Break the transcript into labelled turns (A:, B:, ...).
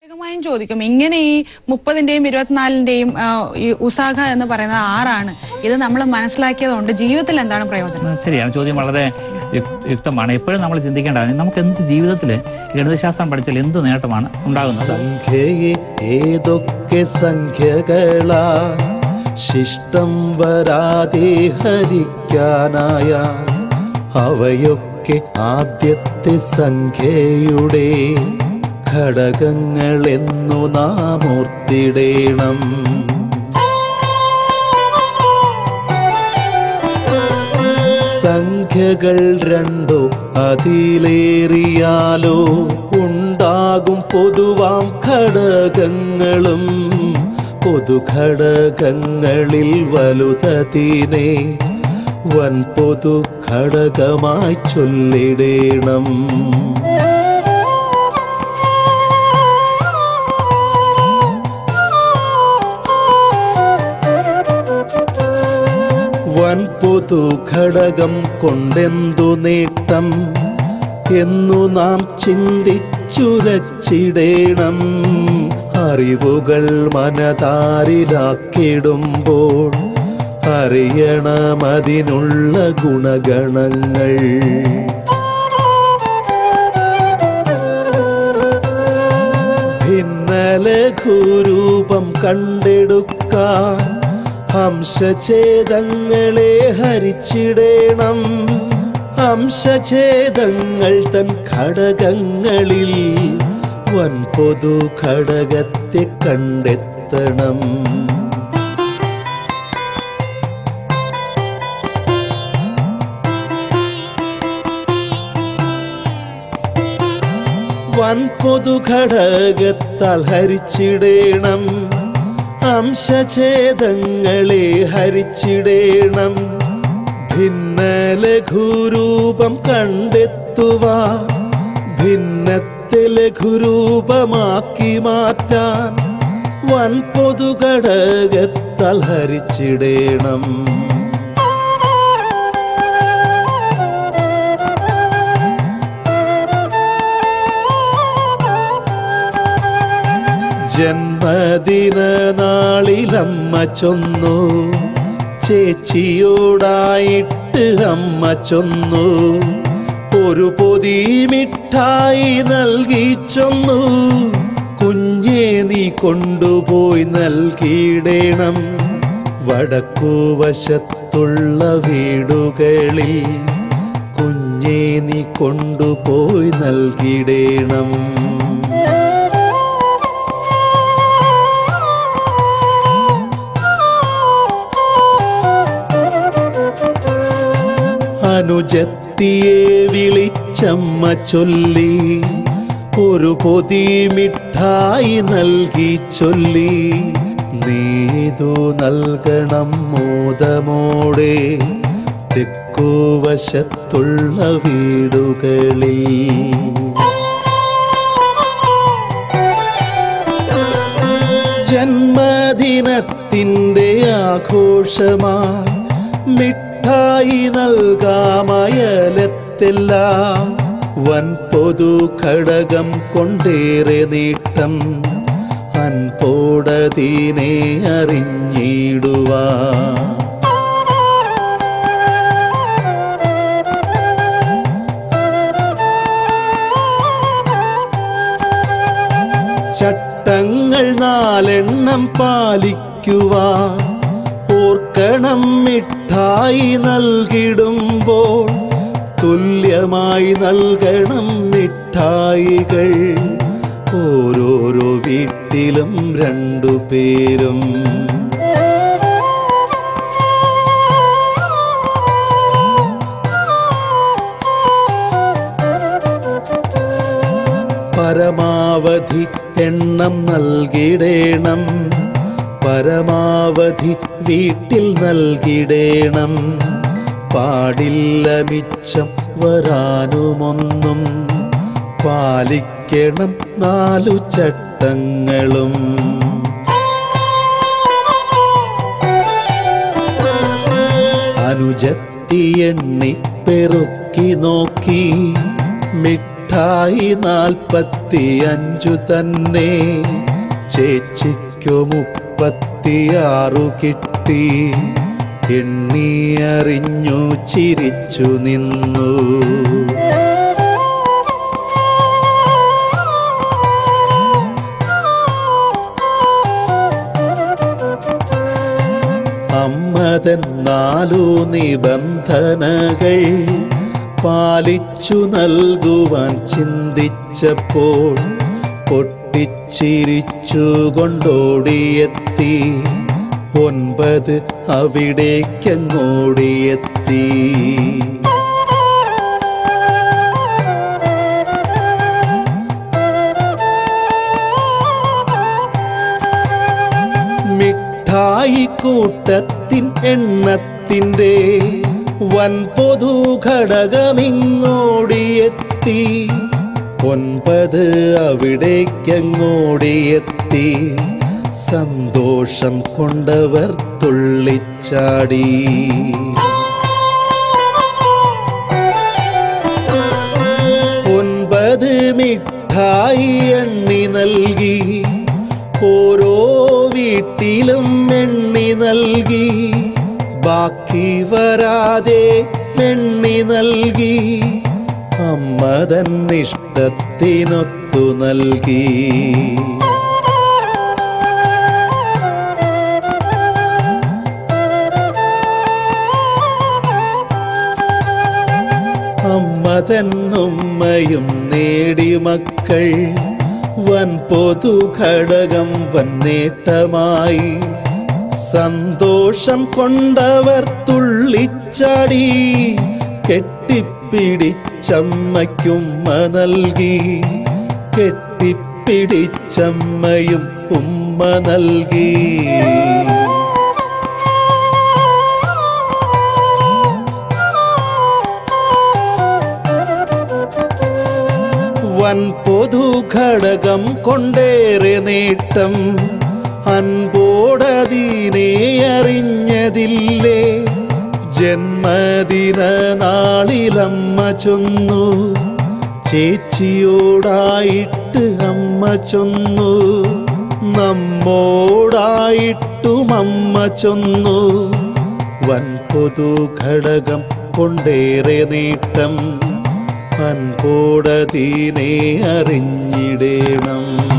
A: സ്വാഭാവികമായും ചോദിക്കും ഇങ്ങനെ ഈ മുപ്പതിന്റെയും ഇരുപത്തിനാലിന്റെയും ആ, ഈ ഉസാഖ എന്ന് പറയുന്നത് ആറാണ് ഇത് നമ്മൾ മനസ്സിലാക്കിയതുകൊണ്ട് ജീവിതത്തിൽ എന്താണ് പ്രയോജനം
B: ആ, ശരിയാണ് ചോദ്യം വളരെ യുക്- യുക്തമാണ് എപ്പോഴും നമ്മൾ ചിന്തിക്കേണ്ടത് നമുക്ക് എന്ത് ജീവിതത്തിൽ ഗണിതശാസ്ത്രം പഠിച്ചാൽ എന്ത് നേട്ടമാണ് ഉണ്ടാകുന്നത്
C: സംഖ്യയെ ഏതൊക്കെ സംഖ്യകളാ ശിഷ്ടം വരാതെ ഹരിക്കാനായാൽ അവയൊക്കെ ആദ്യത്തെ സംഖ്യയുടെ ഘടകങ്ങളെന്നു നാം ഓർത്തിടേണം സംഖ്യകൾ രണ്ടോ അതിലേറിയാലോ ഉണ്ടാകും പൊതുവാം ഘടകങ്ങളും പൊതുഘടകങ്ങളിൽ വലുതതിനെ വൻ പൊതു ഘടകമായി ചൊല്ലിടേണം വൻ പൊതു ഘടകം കൊണ്ടെന്തു നേട്ടം എന്നു നാം ചിന്തിച്ചുരച്ചിടേണം അറിവുകൾ മനതാരിലാക്കിടുമ്പോൾ അറിയണം അതിനുള്ള ഗുണഗണങ്ങൾ ഭിന്നലഘുരൂപം കണ്ടെടുക്കാൻ ഹംസഛേദങ്ങളെ ഹരിച്ചിടേണം ഹംസഛേദങ്ങൾ തൻ ഘടകങ്ങളിൽ വൻ പൊതു ഘടകത്തെ കണ്ടെത്തണം വൻ പൊതു ഘടകത്താൽ ഹരിച്ചിടേണം അംശഛേദങ്ങളെ ഹരിച്ചിടേണം ഭിന്ന ലഘുരൂപം കണ്ടെത്തുവാ ഭിന്നത്തെ ലഘുരൂപമാക്കി മാറ്റാൻ വൻ പൊതു ഘടകത്താൽ ഹരിച്ചിടേണം ജന്മദിന നാളിലമ്മ ചൊന്നു ചേച്ചിയോടായിട്ട് അമ്മ ചൊന്നു ഒരു പൊതി മിഠായി നൽകി ചൊന്നു കുഞ്ഞെ നീ കൊണ്ടുപോയി നൽകിയിടണം വടക്കുവശത്തുള്ള വീടുകളിൽ കുഞ്ഞെ നീ കൊണ്ടുപോയി നൽകിയിടണം അനുജത്തിയെ വിളിച്ചമ്മ ചൊല്ലി ഒരു പൊതി മിഠായി നൽകി ചൊല്ലി നീതു നൽകണം മോദമോടെ തെക്കുവശത്തുള്ള വീടുകളിൽ ജന്മദിനത്തിൻ്റെ ആഘോഷമായി മിഠായി നൽകാമയലത്തെല്ലാം വൻ പൊതു ഘടകം കൊണ്ടേറെ നീട്ടം അൻപോടതിനെ അറിഞ്ഞിടുവാ ചട്ടങ്ങൾ നാലെണ്ണം പാലിക്കുവാ ഓർക്കണം മിഠായി നൽകിടുമ്പോൾ തുല്യമായി നൽകണം മിഠായികൾ ഓരോരോ വീട്ടിലും രണ്ടു പേരും പരമാവധി എണ്ണം നൽകിടേണം പരമാവധി വീട്ടിൽ നൽകിടേണം പാടില്ല മിച്ചം വരാനുമൊന്നും പാലിക്കണം നാലു ചട്ടങ്ങളും അനുജത്തി എണ്ണി പെറുക്കി നോക്കി മിഠായി മിഠായി നാൽപ്പത്തി അഞ്ചു തന്നെ ചേച്ചിക്കു മുപ്പത്തിയാറു കിട്ടി എണ്ണിയറിഞ്ഞു ചിരിച്ചു നിന്നു അമ്മതൻ നാലു നിബന്ധനകൾ പാലിച്ചു നൽകുവാൻ ചിന്തിച്ചപ്പോൾ പൊട്ടിച്ചിരിച്ചു കൊണ്ടോടിയെത്തി ഒൻപത് അവിടേക്കങ്ങോടിയെത്തി മിഠായി കൂട്ടത്തിൻ എണ്ണത്തിൻ്റെ വൻ പൊതു ഘടകമിങ്ങോടിയെത്തി ഒൻപത് അവിടേക്കങ്ങോടിയെത്തി സന്തോഷം കൊണ്ടവർ തുള്ളിച്ചാടി ഒൻപത് മിഠായി എണ്ണി നൽകി ഓരോ വീട്ടിലും എണ്ണി നൽകി ബാക്കി വരാതെ എണ്ണി നൽകി അമ്മ തൻ ഇഷ്ടത്തിനൊത്തു നൽകി അമ്മ തന്നുമ്മയും നേടി മക്കൾ വൻ പൊതു ഘടകം വൻ നേട്ടമായി സന്തോഷം കൊണ്ടവർ തുള്ളിച്ചാടി കെട്ടിപ്പിടിച്ചമ്മയ്ക്കുമ്മ നൽകി കെട്ടിപ്പിടിച്ചമ്മയും ഉമ്മ നൽകി വൻ പൊതു ഘടകം കൊണ്ടേറെ നേട്ടം അൻപോടതീനെ അറിഞ്ഞതില്ലേ ജന്മദിന നാളിലമ്മ ചൊന്നു ചേച്ചിയോടായിട്ട് അമ്മ ചൊന്നു നമ്മോടായിട്ടും അമ്മ ചൊന്നു വൻ പൊതു ഘടകം കൊണ്ടേറെ നേട്ടം അൻപോടതീനെ അറിഞ്ഞിടേണം